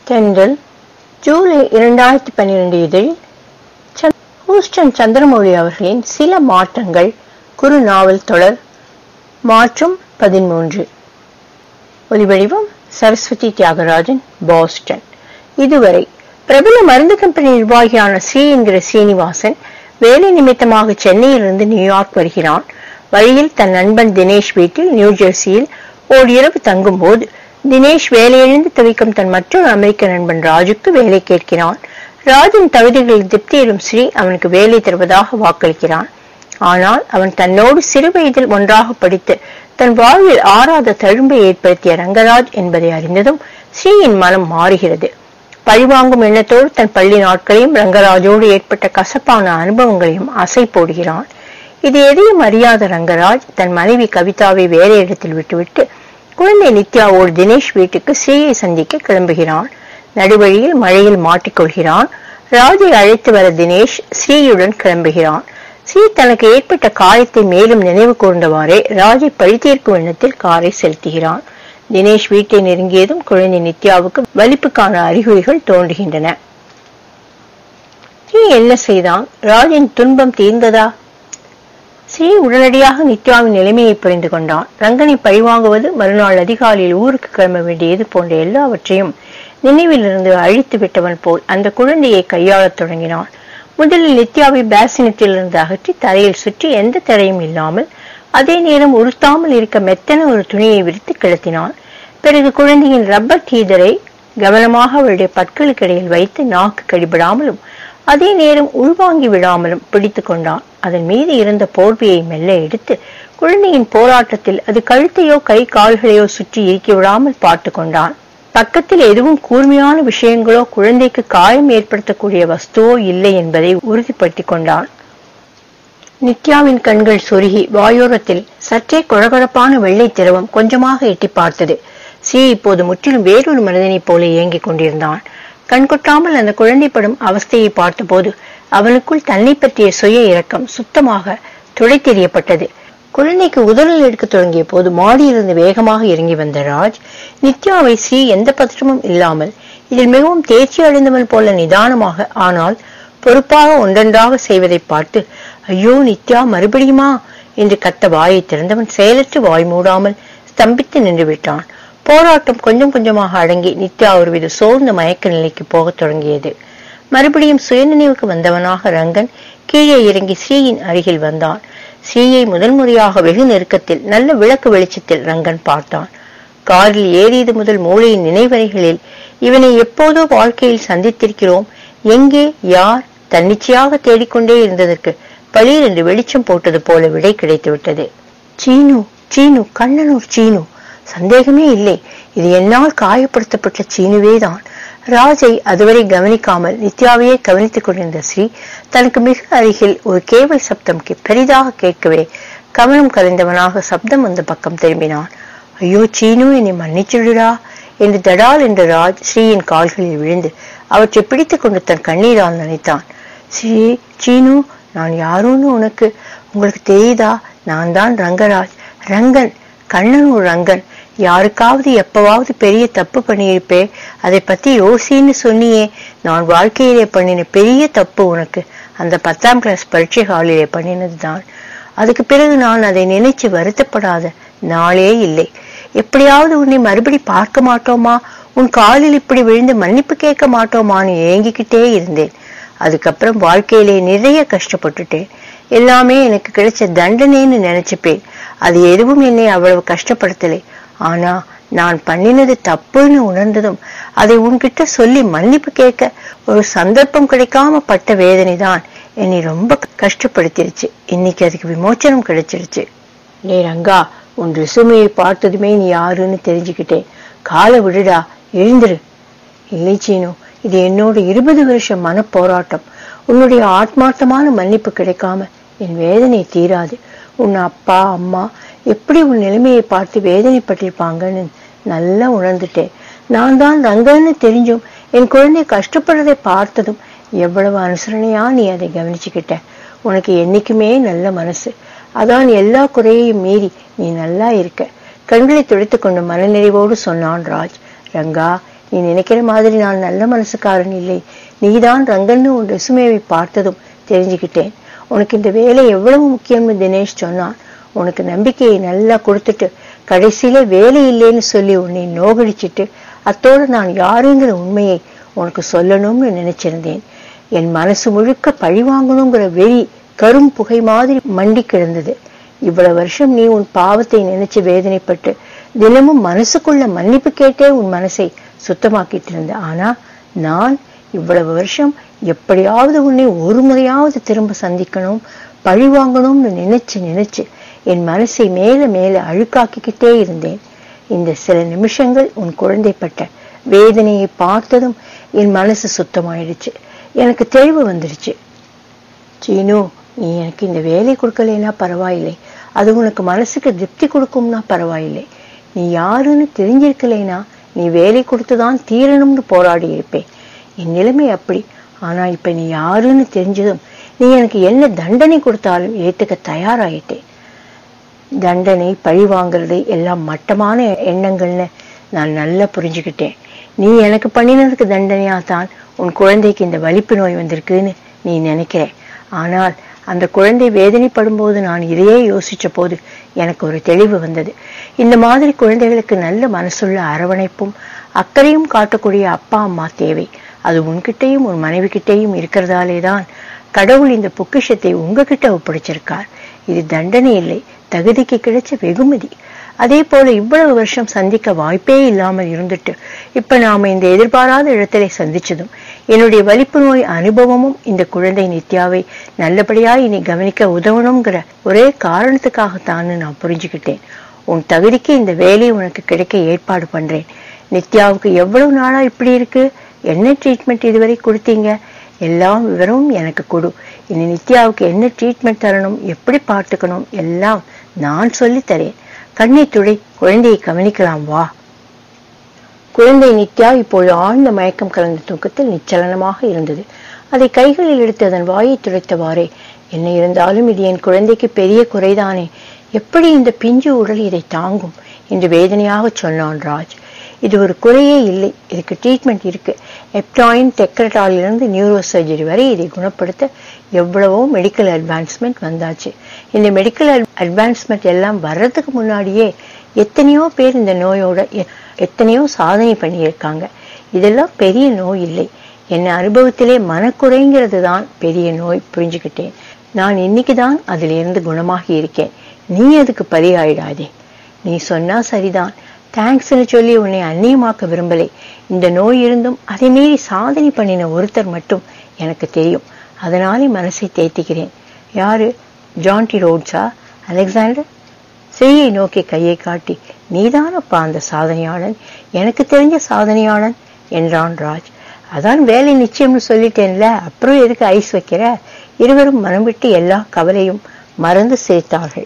தென்றல் ஜூலை இரண்டாயிரத்தி பன்னிரண்டு இதழில் சந்- ஹூஸ்டன் சந்திரமௌழி அவர்களின் சில மாற்றங்கள் குறு நாவல் தொடர் மாற்றும் பதிமூன்று ஒலிவடிவம் சரஸ்வதி தியாகராஜன் பாஸ்டன் இதுவரை பிரபல மருந்து கம்பெனி நிர்வாகியான ஸ்ரீ என்கிற சீனிவாசன் வேலை நிமித்தமாக சென்னையிலிருந்து நியூயார்க் வருகிறான் வழியில் தன் நண்பன் தினேஷ் வீட்டில் நியூ ஜெர்சியில் ஓரிரவு தங்கும்போது தினேஷ் வேலையிழந்து தவிக்கும் தன் மற்றொரு அமெரிக்க நண்பன் ராஜுக்கு வேலை கேட்கிறான் ராஜின் தகுதிகளில் திருப்தியிடும் ஸ்ரீ அவனுக்கு வேலை தருவதாக வாக்களிக்கிறான் ஆனால் அவன் தன்னோடு சிறு வயதில் ஒன்றாக படித்து தன் வாழ்வில் ஆறாத தழும்பை ஏற்படுத்திய ரங்கராஜ் என்பதை அறிந்ததும் ஸ்ரீயின் மனம் மாறுகிறது பழிவாங்கும் எண்ணத்தோடு தன் பள்ளி நாட்களையும் ரங்கராஜோடு ஏற்பட்ட கசப்பான அனுபவங்களையும் அசை போடுகிறான் இது எதையும் அறியாத ரங்கராஜ் தன் மனைவி கவிதாவை வேற இடத்தில் விட்டுவிட்டு குழந்தை நித்யாவோடு தினேஷ் வீட்டுக்கு ஸ்ரீயை சந்திக்க கிளம்புகிறான் நடுவழியில் மழையில் மாட்டிக்கொள்கிறான் ராஜை அழைத்து வர தினேஷ் ஸ்ரீயுடன் கிளம்புகிறான் ஸ்ரீ தனக்கு ஏற்பட்ட காயத்தை மேலும் நினைவு கூர்ந்தவாறே ராஜை பழித்தீர்க்கும் எண்ணத்தில் காரை செலுத்துகிறான் தினேஷ் வீட்டை நெருங்கியதும் குழந்தை நித்யாவுக்கு வலிப்புக்கான அறிகுறிகள் தோன்றுகின்றன ஸ்ரீ என்ன செய்தான் ராஜின் துன்பம் தீர்ந்ததா ஸ்ரீ உடனடியாக நித்யாவின் நிலைமையை புரிந்து கொண்டான் ரங்கனை பழிவாங்குவது மறுநாள் அதிகாலையில் ஊருக்கு கிளம்ப வேண்டியது போன்ற எல்லாவற்றையும் நினைவிலிருந்து அழித்து விட்டவன் போல் அந்த குழந்தையை கையாளத் தொடங்கினான் முதலில் நித்யாவை பேசினத்திலிருந்து அகற்றி தரையில் சுற்றி எந்த தடையும் இல்லாமல் அதே நேரம் உறுத்தாமல் இருக்க மெத்தன ஒரு துணியை விரித்து கிளத்தினான் பிறகு குழந்தையின் ரப்பர் டீதரை கவனமாக அவளுடைய பற்களுக்கு இடையில் வைத்து நாக்கு கடிபடாமலும் அதே நேரம் உள்வாங்கி விடாமலும் பிடித்து கொண்டான் அதன் மீது இருந்த போர்வையை மெல்ல எடுத்து குழந்தையின் போராட்டத்தில் அது கழுத்தையோ கை கால்களையோ சுற்றி இறுக்கி விடாமல் பார்த்து கொண்டான் பக்கத்தில் எதுவும் கூர்மையான விஷயங்களோ குழந்தைக்கு காயம் ஏற்படுத்தக்கூடிய வஸ்துவோ இல்லை என்பதை உறுதிப்படுத்திக் கொண்டான் நித்யாவின் கண்கள் சொருகி வாயோரத்தில் சற்றே குழகுழப்பான வெள்ளை திரவம் கொஞ்சமாக எட்டி பார்த்தது ஸ்ரீ இப்போது முற்றிலும் வேறொரு மனிதனைப் போல இயங்கிக் கொண்டிருந்தான் கண்கொட்டாமல் அந்த குழந்தை படும் அவஸ்தையை பார்த்தபோது அவனுக்குள் தன்னை பற்றிய சுய இரக்கம் சுத்தமாக துளை தெரியப்பட்டது குழந்தைக்கு உதறல் எடுக்க தொடங்கிய போது மாடியிலிருந்து வேகமாக இறங்கி வந்த ராஜ் நித்யாவை ஸ்ரீ எந்த பதற்றமும் இல்லாமல் இதில் மிகவும் தேர்ச்சி அடைந்தவன் போல நிதானமாக ஆனால் பொறுப்பாக ஒன்றொன்றாக செய்வதை பார்த்து ஐயோ நித்யா மறுபடியுமா என்று கத்த வாயை திறந்தவன் செயலற்று வாய் மூடாமல் ஸ்தம்பித்து நின்று விட்டான் போராட்டம் கொஞ்சம் கொஞ்சமாக அடங்கி நித்யா ஒருவித சோர்ந்த மயக்க நிலைக்கு போகத் தொடங்கியது மறுபடியும் சுயநினைவுக்கு வந்தவனாக ரங்கன் கீழே இறங்கி ஸ்ரீயின் அருகில் வந்தான் ஸ்ரீயை முதல் முறையாக வெகு நெருக்கத்தில் நல்ல விளக்கு வெளிச்சத்தில் ரங்கன் பார்த்தான் காரில் ஏறியது முதல் மூளையின் நினைவறைகளில் இவனை எப்போதோ வாழ்க்கையில் சந்தித்திருக்கிறோம் எங்கே யார் தன்னிச்சையாக தேடிக்கொண்டே இருந்ததற்கு பளீர் என்று வெளிச்சம் போட்டது போல விடை கிடைத்து விட்டது சீனு சீனு கண்ணனூர் சீனு சந்தேகமே இல்லை இது என்னால் காயப்படுத்தப்பட்ட சீனுவே தான் ராஜை அதுவரை கவனிக்காமல் நித்யாவையே கவனித்துக் கொண்டிருந்த ஸ்ரீ தனக்கு மிக அருகில் ஒரு கேவல் சப்தம் கே- பெரிதாக கேட்கவே கவனம் கலைந்தவனாக சப்தம் வந்த பக்கம் திரும்பினான் ஐயோ சீனு என்னை மன்னிச்சுடுடா என்று தடால் என்ற ராஜ் ஸ்ரீயின் கால்களில் விழுந்து அவற்றை பிடித்துக் கொண்டு தன் கண்ணீரால் நினைத்தான் ஸ்ரீ சீனு நான் யாரோன்னு உனக்கு உங்களுக்கு தெரியுதா நான் தான் ரங்கராஜ் ரங்கன் கண்ணன் ஒரு ரங்கன் யாருக்காவது எப்பவாவது பெரிய தப்பு பண்ணியிருப்பே அதை பத்தி யோசின்னு சொன்னியே நான் வாழ்க்கையிலே பண்ணின பெரிய தப்பு உனக்கு அந்த பத்தாம் கிளாஸ் பரீட்சை ஹாலிலே பண்ணினதுதான் அதுக்கு பிறகு நான் அதை நினைச்சு வருத்தப்படாத நாளே இல்லை எப்படியாவது உன்னை மறுபடி பார்க்க மாட்டோமா உன் காலில் இப்படி விழுந்து மன்னிப்பு கேட்க மாட்டோமான்னு ஏங்கிக்கிட்டே இருந்தேன் அதுக்கப்புறம் வாழ்க்கையிலே நிறைய கஷ்டப்பட்டுட்டேன் எல்லாமே எனக்கு கிடைச்ச தண்டனைன்னு நினைச்சுப்பேன் அது எதுவும் என்னை அவ்வளவு கஷ்டப்படுத்தலை ஆனா நான் பண்ணினது தப்புன்னு உணர்ந்ததும் அதை உன்கிட்ட சொல்லி மன்னிப்பு கேட்க ஒரு சந்தர்ப்பம் கிடைக்காம பட்ட வேதனை தான் என்னை ரொம்ப கஷ்டப்படுத்திருச்சு இன்னைக்கு அதுக்கு விமோச்சனம் கிடைச்சிருச்சு டே ரங்கா உன் ரிசுமையை பார்த்ததுமே நீ யாருன்னு தெரிஞ்சுக்கிட்டேன் காலை விடுடா எழுந்துரு இல்லை சீனு இது என்னோட இருபது வருஷ மன போராட்டம் உன்னுடைய ஆத்மார்த்தமான மன்னிப்பு கிடைக்காம என் வேதனை தீராது உன் அப்பா அம்மா எப்படி உன் நிலைமையை பார்த்து வேதனைப்பட்டிருப்பாங்கன்னு நல்லா உணர்ந்துட்டேன் நான் தான் ரங்கன்னு தெரிஞ்சும் என் குழந்தை கஷ்டப்படுறதை பார்த்ததும் எவ்வளவு அனுசரணையா நீ அதை கவனிச்சுக்கிட்ட உனக்கு என்னைக்குமே நல்ல மனசு அதான் எல்லா குறையையும் மீறி நீ நல்லா இருக்க கண்களை துடைத்துக் கொண்டு மனநிறைவோடு சொன்னான் ராஜ் ரங்கா நீ நினைக்கிற மாதிரி நான் நல்ல மனசுக்காரன் இல்லை நீதான் ரங்கன்னு உன் ரெசுமேவை பார்த்ததும் தெரிஞ்சுக்கிட்டேன் உனக்கு இந்த வேலை எவ்வளவு முக்கியம்னு தினேஷ் சொன்னான் உனக்கு நம்பிக்கையை நல்லா கொடுத்துட்டு கடைசியில வேலை இல்லைன்னு சொல்லி உன்னை நோகடிச்சிட்டு அத்தோடு நான் யாருங்கிற உண்மையை உனக்கு சொல்லணும்னு நினைச்சிருந்தேன் என் மனசு முழுக்க பழி வாங்கணுங்கிற வெறி கரும் புகை மாதிரி மண்டி கிடந்தது இவ்வளவு வருஷம் நீ உன் பாவத்தை நினைச்சு வேதனைப்பட்டு தினமும் மனசுக்குள்ள மன்னிப்பு கேட்டே உன் மனசை சுத்தமாக்கிட்டு இருந்த ஆனா நான் இவ்வளவு வருஷம் எப்படியாவது உன்னை ஒரு முறையாவது திரும்ப சந்திக்கணும் பழி வாங்கணும்னு நினைச்சு நினைச்சு என் மனசை மேல மேல அழுக்காக்கிக்கிட்டே இருந்தேன் இந்த சில நிமிஷங்கள் உன் குழந்தைப்பட்ட வேதனையை பார்த்ததும் என் மனசு சுத்தமாயிடுச்சு எனக்கு தெளிவு வந்துடுச்சு சீனு நீ எனக்கு இந்த வேலை கொடுக்கலைன்னா பரவாயில்லை அது உனக்கு மனசுக்கு திருப்தி கொடுக்கும்னா பரவாயில்லை நீ யாருன்னு தெரிஞ்சிருக்கலைனா நீ வேலை கொடுத்துதான் தீரணும்னு போராடி இருப்பேன் என் நிலைமை அப்படி ஆனா இப்ப நீ யாருன்னு தெரிஞ்சதும் நீ எனக்கு என்ன தண்டனை கொடுத்தாலும் ஏத்துக்க தயாராயிட்டேன் தண்டனை பழி வாங்குறது எல்லாம் மட்டமான எண்ணங்கள்னு நான் நல்லா புரிஞ்சுக்கிட்டேன் நீ எனக்கு பண்ணினதுக்கு தண்டனையா தான் உன் குழந்தைக்கு இந்த வலிப்பு நோய் வந்திருக்குன்னு நீ நினைக்கிற ஆனால் அந்த குழந்தை வேதனைப்படும் போது நான் இதையே யோசிச்ச போது எனக்கு ஒரு தெளிவு வந்தது இந்த மாதிரி குழந்தைகளுக்கு நல்ல மனசுள்ள அரவணைப்பும் அக்கறையும் காட்டக்கூடிய அப்பா அம்மா தேவை அது உன்கிட்டயும் உன் மனைவி கிட்டேயும் இருக்கிறதாலே தான் கடவுள் இந்த பொக்கிஷத்தை உங்ககிட்ட ஒப்படைச்சிருக்கார் இது தண்டனை இல்லை தகுதிக்கு கிடைச்ச வெகுமதி அதே போல இவ்வளவு வருஷம் சந்திக்க வாய்ப்பே இல்லாமல் இருந்துட்டு இப்ப நாம இந்த எதிர்பாராத இடத்திலே சந்திச்சதும் என்னுடைய வலிப்பு நோய் அனுபவமும் இந்த குழந்தை நித்யாவை நல்லபடியா இனி கவனிக்க உதவணுங்கிற ஒரே காரணத்துக்காகத்தான்னு நான் புரிஞ்சுக்கிட்டேன் உன் தகுதிக்கு இந்த வேலையை உனக்கு கிடைக்க ஏற்பாடு பண்றேன் நித்யாவுக்கு எவ்வளவு நாளா இப்படி இருக்கு என்ன ட்ரீட்மெண்ட் இதுவரை கொடுத்தீங்க எல்லாம் விவரமும் எனக்கு கொடு இனி நித்யாவுக்கு என்ன ட்ரீட்மெண்ட் தரணும் எப்படி பார்த்துக்கணும் எல்லாம் நான் சொல்லி தரேன் கண்ணை துடை குழந்தையை கவனிக்கலாம் வா குழந்தை நித்யா இப்போது ஆழ்ந்த மயக்கம் கலந்த தூக்கத்தில் நிச்சலனமாக இருந்தது அதை கைகளில் எடுத்து அதன் வாயை துடைத்தவாறே என்ன இருந்தாலும் இது என் குழந்தைக்கு பெரிய குறைதானே எப்படி இந்த பிஞ்சு உடல் இதை தாங்கும் என்று வேதனையாக சொன்னான் ராஜ் இது ஒரு குறையே இல்லை இதுக்கு ட்ரீட்மெண்ட் இருக்கு எப்டாயின் டெக்ரட்டாலிலிருந்து நியூரோ சர்ஜரி வரை இதை குணப்படுத்த எவ்வளவோ மெடிக்கல் அட்வான்ஸ்மெண்ட் வந்தாச்சு இந்த மெடிக்கல் அட்வான்ஸ்மெண்ட் எல்லாம் வர்றதுக்கு முன்னாடியே எத்தனையோ பேர் இந்த நோயோட எ- எத்தனையோ சாதனை பண்ணியிருக்காங்க இதெல்லாம் பெரிய நோய் இல்லை என் அனுபவத்திலே மனக்குறைங்கிறது தான் பெரிய நோய் புரிஞ்சுக்கிட்டேன் நான் இன்னைக்கு தான் அதிலிருந்து குணமாகி இருக்கேன் நீ அதுக்கு பலியாயிடாதே நீ சொன்னா சரிதான் தேங்க்ஸ்னு சொல்லி உன்னை அந்நியமாக்க விரும்பலை இந்த நோய் இருந்தும் அதை மீறி சாதனை பண்ணின ஒருத்தர் மட்டும் எனக்கு தெரியும் அதனாலே மனசை தேத்திக்கிறேன் யாரு ஜான்டி ரோட்ஸா அலெக்சாண்டர் ஸ்ரீயை நோக்கி கையை காட்டி நீதானப்பா அந்த சாதனையாளன் எனக்கு தெரிஞ்ச சாதனையாளன் என்றான் ராஜ் அதான் வேலை நிச்சயம்னு சொல்லிட்டேன்ல அப்புறம் எதுக்கு ஐஸ் வைக்கிற இருவரும் மனம் விட்டு எல்லா கவலையும் மறந்து சிரித்தார்கள்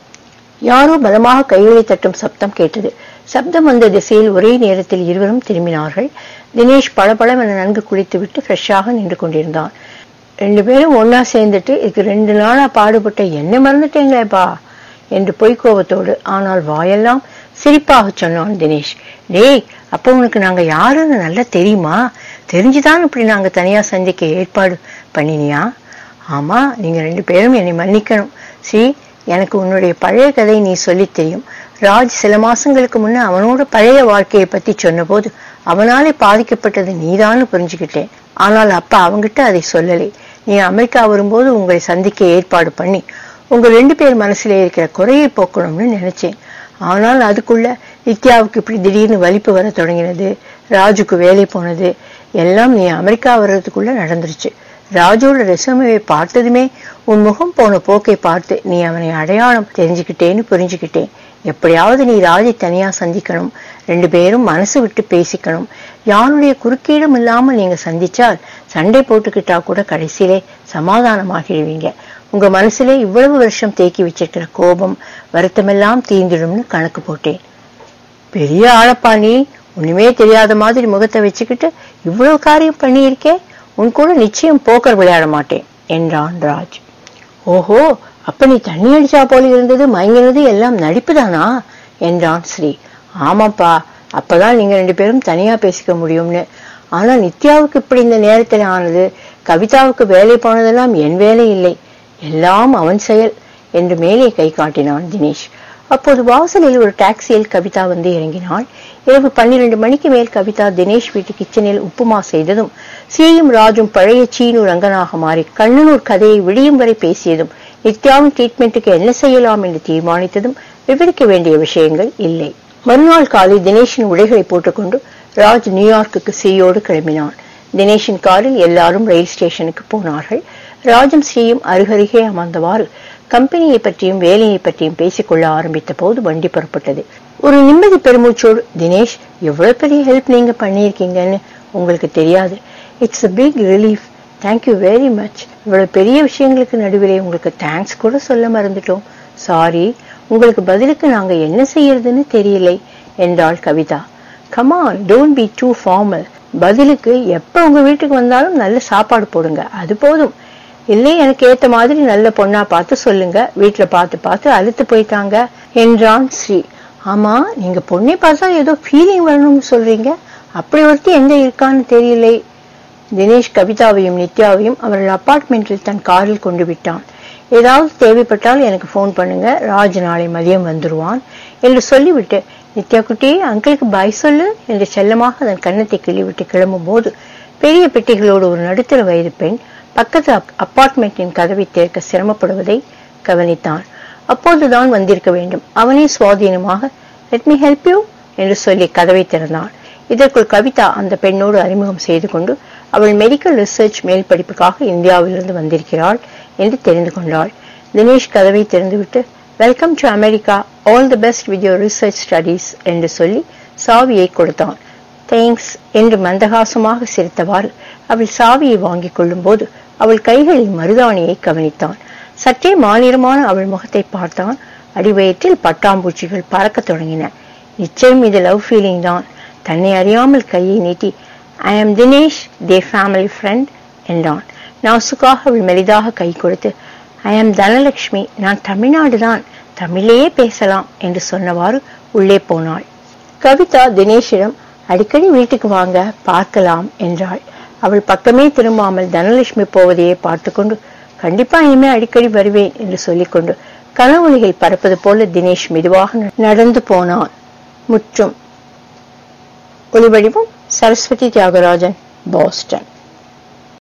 யாரோ பலமாக கைகளை தட்டும் சப்தம் கேட்டது சப்தம் வந்த திசையில் ஒரே நேரத்தில் இருவரும் திரும்பினார்கள் தினேஷ் பளபளவென நன்கு குளித்துவிட்டு ஃப்ரெஷ்ஷாக நின்று கொண்டிருந்தான் ரெண்டு பேரும் ஒண்ணா சேர்ந்துட்டு இதுக்கு ரெண்டு நாளா பாடுபட்ட என்ன மறந்துட்டீங்களேப்பா என்று பொய்க்கோபத்தோடு ஆனால் வாயெல்லாம் சிரிப்பாக சொன்னான் தினேஷ் டேய் அப்ப உனக்கு நாங்க யாருன்னு நல்லா தெரியுமா தெரிஞ்சுதான் இப்படி நாங்க தனியா சந்திக்க ஏற்பாடு பண்ணினியா ஆமா நீங்க ரெண்டு பேரும் என்னை மன்னிக்கணும் ஸ்ரீ எனக்கு உன்னுடைய பழைய கதை நீ சொல்லித் தெரியும் ராஜ் சில மாசங்களுக்கு முன்ன அவனோட பழைய வாழ்க்கையை பத்தி சொன்னபோது அவனாலே பாதிக்கப்பட்டது நீதான்னு புரிஞ்சுக்கிட்டேன் ஆனால் அப்ப அவங்கிட்ட அதை சொல்லலை நீ அமெரிக்கா வரும்போது உங்களை சந்திக்க ஏற்பாடு பண்ணி உங்க ரெண்டு பேர் மனசுல இருக்கிற குறையை போக்கணும்னு நினைச்சேன் ஆனால் அதுக்குள்ள நித்யாவுக்கு இப்படி திடீர்னு வலிப்பு வர தொடங்கினது ராஜுக்கு வேலை போனது எல்லாம் நீ அமெரிக்கா வர்றதுக்குள்ள நடந்துருச்சு ராஜோட ரெசுமையை பார்த்ததுமே உன் முகம் போன போக்கை பார்த்து நீ அவனை அடையாளம் தெரிஞ்சுக்கிட்டேன்னு புரிஞ்சுக்கிட்டேன் எப்படியாவது நீ ராஜை தனியா சந்திக்கணும் ரெண்டு பேரும் மனசு விட்டு பேசிக்கணும் யாருடைய குறுக்கீடும் இல்லாமல் நீங்க சந்திச்சால் சண்டை போட்டுக்கிட்டா கூட கடைசியிலே சமாதானமாகிடுவீங்க உங்க மனசுல இவ்வளவு வருஷம் தேக்கி வச்சிருக்கிற கோபம் வருத்தமெல்லாம் தீர்ந்திடும்னு கணக்கு போட்டேன் பெரிய ஆளப்பா நீ ஒண்ணுமே தெரியாத மாதிரி முகத்தை வச்சுக்கிட்டு இவ்வளவு காரியம் பண்ணியிருக்கே உன் கூட நிச்சயம் போக்கர் விளையாட மாட்டேன் என்றான் ராஜ் ஓஹோ அப்ப நீ தண்ணி அடிச்சா போல இருந்தது மயங்கினது எல்லாம் நடிப்புதானா என்றான் ஸ்ரீ ஆமாப்பா அப்பதான் நீங்க ரெண்டு பேரும் தனியா பேசிக்க முடியும்னு ஆனா நித்யாவுக்கு இப்படி இந்த நேரத்தில் ஆனது கவிதாவுக்கு வேலை போனதெல்லாம் என் வேலை இல்லை எல்லாம் அவன் செயல் என்று மேலே கை காட்டினான் தினேஷ் அப்போது வாசலில் ஒரு டாக்ஸியில் கவிதா வந்து இறங்கினாள் இரவு பன்னிரண்டு மணிக்கு மேல் கவிதா தினேஷ் வீட்டு கிச்சனில் உப்புமா செய்ததும் சீயும் ராஜும் பழைய சீனு ரங்கனாக மாறி கண்ணனூர் கதையை விடியும் வரை பேசியதும் நித்யாவின் ட்ரீட்மெண்ட்டுக்கு என்ன செய்யலாம் என்று தீர்மானித்ததும் விவரிக்க வேண்டிய விஷயங்கள் இல்லை மறுநாள் காலை தினேஷின் உடைகளை போட்டுக்கொண்டு ராஜ் நியூயார்க்குக்கு ஸ்ரீயோடு கிளம்பினான் தினேஷின் காரில் எல்லாரும் ரயில் ஸ்டேஷனுக்கு போனார்கள் ராஜும் ஸ்ரீயும் அருகருகே அமர்ந்தவாறு கம்பெனியை பற்றியும் வேலையை பற்றியும் பேசிக்கொள்ள ஆரம்பித்த போது வண்டி புறப்பட்டது ஒரு நிம்மதி பெருமூச்சோடு தினேஷ் எவ்வளவு பெரிய ஹெல்ப் நீங்க பண்ணியிருக்கீங்கன்னு உங்களுக்கு தெரியாது it's a big relief thank you very much இவ்வளவு பெரிய விஷயங்களுக்கு நடுவிலே உங்களுக்கு தேங்க்ஸ் கூட சொல்ல மறந்துட்டோம் சாரி உங்களுக்கு பதிலுக்கு நாங்க என்ன செய்யறதுன்னு தெரியலை என்றாள் Kavitha come on don't be too formal பதிலுக்கு எப்ப உங்க வீட்டுக்கு வந்தாலும் நல்ல சாப்பாடு போடுங்க அது போதும் இல்லை எனக்கு ஏத்த மாதிரி நல்ல பொண்ணா பார்த்து சொல்லுங்க வீட்டுல பார்த்து பார்த்து அழுத்து போயிட்டாங்க என்றான் ஸ்ரீ ஆமா நீங்க பொண்ணை பார்த்தா ஏதோ ஃபீலிங் வரணும்னு சொல்றீங்க அப்படி ஒருத்தி எங்க இருக்கான்னு தெரியலை தினேஷ் கவிதாவையும் நித்யாவையும் அவர்கள் அபார்ட்மெண்டில் தன் காரில் கொண்டு விட்டான் ஏதாவது தேவைப்பட்டால் எனக்கு ஃபோன் பண்ணுங்க ராஜ் நாளை மதியம் வந்துருவான் என்று சொல்லிவிட்டு நித்யா குட்டி அங்கிளுக்கு பாய் சொல்லு என்று செல்லமாக அதன் கன்னத்தை கிள்ளிவிட்டு கிளம்பும் போது பெரிய பெட்டிகளோடு ஒரு நடுத்தர வயது பெண் பக்கத்து அப்- அபார்ட்மெண்டின் கதவை திறக்க சிரமப்படுவதை கவனித்தான் அப்போதுதான் வந்திருக்க வேண்டும் அவனே சுவாதீனமாக லெட் மீ ஹெல்ப் யூ என்று சொல்லி கதவை திறந்தான் இதற்குள் கவிதா அந்த பெண்ணோடு அறிமுகம் செய்து கொண்டு அவள் மெடிக்கல் ரிசர்ச் மேல் படிப்புக்காக இந்தியாவிலிருந்து வந்திருக்கிறாள் என்று தெரிந்து கொண்டாள் தினேஷ் கதவை திறந்துவிட்டு welcome to America all the best with your research studies என்று சொல்லி சாவியை கொடுத்தான் தேங்க்ஸ் என்று மந்தகாசமாக சிரித்தவாறு அவள் சாவியை வாங்கிக் கொள்ளும்போது அவள் கைகளில் மருதாணியை கவனித்தான் சற்றே மாநிலமான அவள் முகத்தை பார்த்தான் அடிவயிற்றில் பட்டாம்பூச்சிகள் பறக்கத் தொடங்கின நிச்சயம் இது லவ் ஃபீலிங் தான் தன்னை அறியாமல் கையை நீட்டி I am Dinesh the family friend என்றான் நாசுக்காக அவள் மெலிதாக கை கொடுத்து ஐ அம் தனலட்சுமி நான் தமிழ்நாடு தான் தமிழே பேசலாம் என்று சொன்னவாறு உள்ளே போனாள் கவிதா தினேஷிடம் அடிக்கடி வீட்டுக்கு வாங்க பார்க்கலாம் என்றாள் அவள் பக்கமே திரும்பாமல் தனலட்சுமி போவதையே பார்த்துக்கொண்டு கண்டிப்பா இனிமே அடிக்கடி வருவேன் என்று சொல்லிக்கொண்டு கனவொலிகை பறப்பது போல தினேஷ் மெதுவாக நடந்து போனான் முற்றும் ஒளிவடிவம் சரஸ்வதி தியாகராஜன் பாஸ்டன்